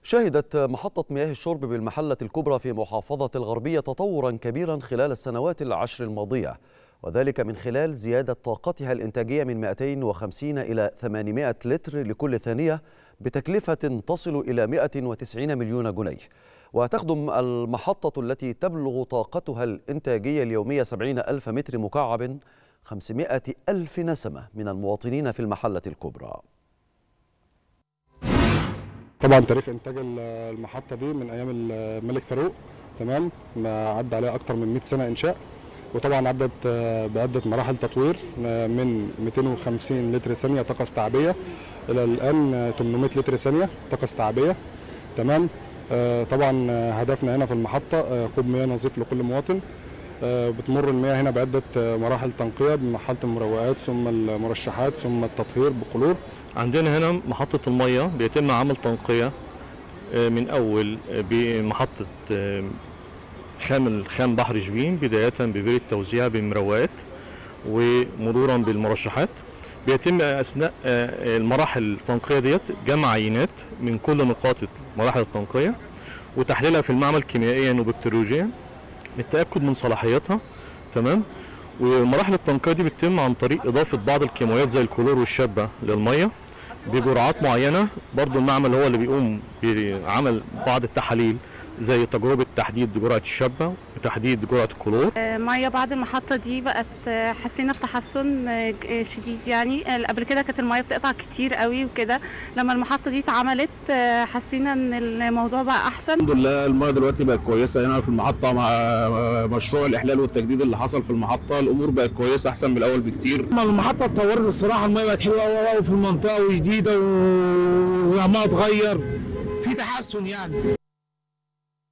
شهدت محطة مياه الشرب بالمحلة الكبرى في محافظة الغربية تطورا كبيرا خلال السنوات العشر الماضية وذلك من خلال زيادة طاقتها الإنتاجية من 250 إلى 800 لتر لكل ثانية بتكلفة تصل إلى 190 مليون جنيه وتخدم المحطة التي تبلغ طاقتها الإنتاجية اليومية 70 ألف متر مكعب 500 ألف نسمة من المواطنين في المحلة الكبرى طبعا تاريخ انتاج المحطه دي من ايام الملك فاروق تمام ما عدى عليها اكتر من 100 سنه انشاء وطبعا عدت بعده مراحل تطوير من 250 لتر ثانيه طاقه استيعابيه الى الان 800 لتر ثانيه طاقه استيعابيه تمام طبعا هدفنا هنا في المحطه كوب مياه نظيف لكل مواطن بتمر المياه هنا بعده مراحل تنقيه بمرحله المروقات ثم المرشحات ثم التطهير بكلور عندنا هنا محطة المية بيتم عمل تنقية من أول بمحطة خام خام بحر جبين بداية ببير التوزيع بمروات ومرورا بالمرشحات بيتم أثناء المراحل التنقية ديت جمع عينات من كل نقاط مراحل التنقية وتحليلها في المعمل كيميائيا وبكتيريولوجيا للتأكد من صلاحيتها تمام ومراحل التنقية دي بتتم عن طريق إضافة بعض الكيماويات زي الكلور والشابة للمية بجرعات معينة برضو المعمل هو اللي بيقوم بعمل بعض التحاليل زي تجربة تحديد جرعة الشابة وتحديد جرعة الكلور مية بعد المحطة دي بقت حسينا بتحسن شديد يعني قبل كده كانت المية بتقطع كتير قوي وكده لما المحطة دي اتعملت حسينا ان الموضوع بقى احسن الحمد لله المية دلوقتي بقت كويسة هنا في المحطة مع مشروع الإحلال والتجديد اللي حصل في المحطة الأمور بقت كويسة أحسن من الأول بكتير المحطة اتطورت الصراحة المية بقت حلوة قوي قوي في المنطقة وجديدة وعمالة تغير في تحسن يعني